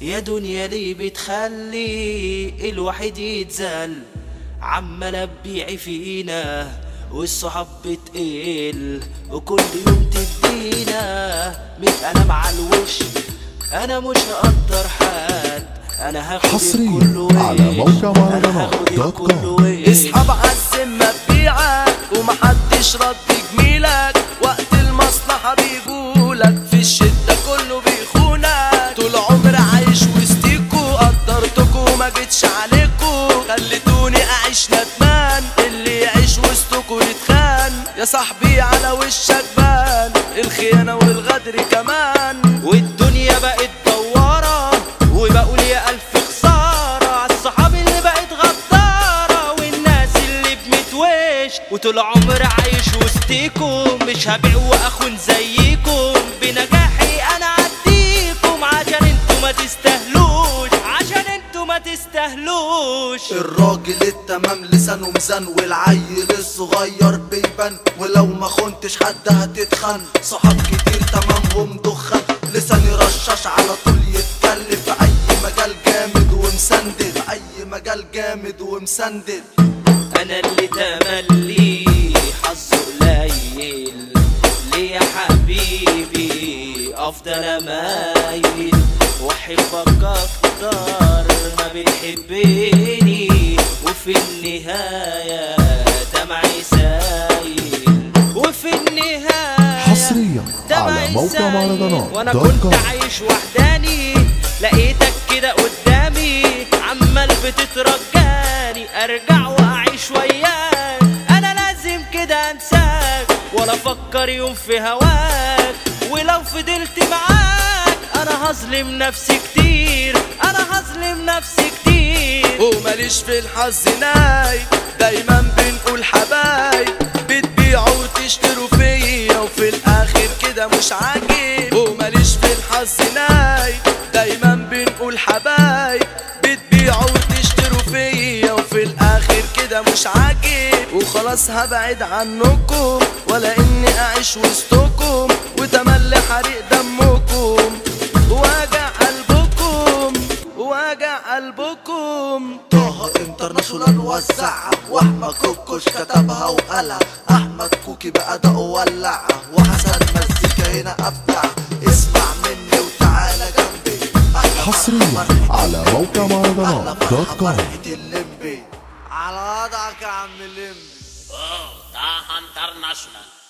يا دنيا ليه بتخلي الواحد يتزل عمال تبيعي فينا والصحاب بتقل وكل يوم تدينا ميت قلم على الوش انا مش هقدر حد انا هاخد حصرياً الكل على وش. موقع أنا مهرجانات هاخد دوت كوم. الكل وش. اصحاب عالذمة تبيعك ومحدش رد جميلك وقت المصلحة بيجولك في الشدة كله بيخونك طول عمري عايش وسطيكوا قدرتكوا وما جيتش عليكوا خليتوني اعيش ندمان اللي يعيش وسطكوا يتخان يا صاحبي على وشك بان الخيانة والغدر كمان والدنيا بقت دوارة وبقول يا ألف خسارة عالصحاب اللي بقت غدارة والناس اللي بمتوش وطول عمري عايش وسطيكم مش هبيع وأخون زيكم بنجاحي أنا عديكم عشان انتوا ما تستاهلوش عشان انتوا ما تستاهلوش الراجل التمام لسانه ميزان والعيل الصغير بيبان ولو ما خنتش حد هتتخن صحاب كتير تمامهم دخان لساني رشاش على طول يتكلم في اي مجال جامد ومسندل في اي مجال جامد ومسندل انا اللي تملي حظه قليل ليه يا حبيبي افضل امايل واحبك اكتر ما بتحبني وفي النهايه دمعي سايل وفي النهايه حصرياً دمعي على موقع سايل. مهرجانات وانا دوت كنت كوم. عايش وحداني لقيتك كده قدامي عمال بتترجاني ارجع واعيش وياك انا لازم كده انساك ولا افكر يوم في هواك ولو فضلت معاك انا هظلم نفسي كتير انا هظلم نفسي كتير وماليش في الحظ ناي دايما بنقول حبايب بتبيعوا وتشتروا فيا وفي الاخر كده مش عاجب وماليش في الحظ ناي دايما بنقول حبايب بتبيعوا وتشتروا فيا وفي الاخر كده مش عاجب وخلاص هبعد عنكم ولا اني اعيش وسطكم وتملي حريق دمكم وجع قلبكم وجع قلبكم طه انترناشونال وزعها واحمد كوكوش كتبها وقالها احمد كوكي بقى ده ولعها وحسن مزيكا هنا ابدع اسمع مني وتعالى جنبي أحلى حصرياً فرحة على الليمبي. موقع مهرجانات أحلى فرحة دوت كوم. فرحة الليمبي على وضعك يا عم الليمبي Oh, Tahan International.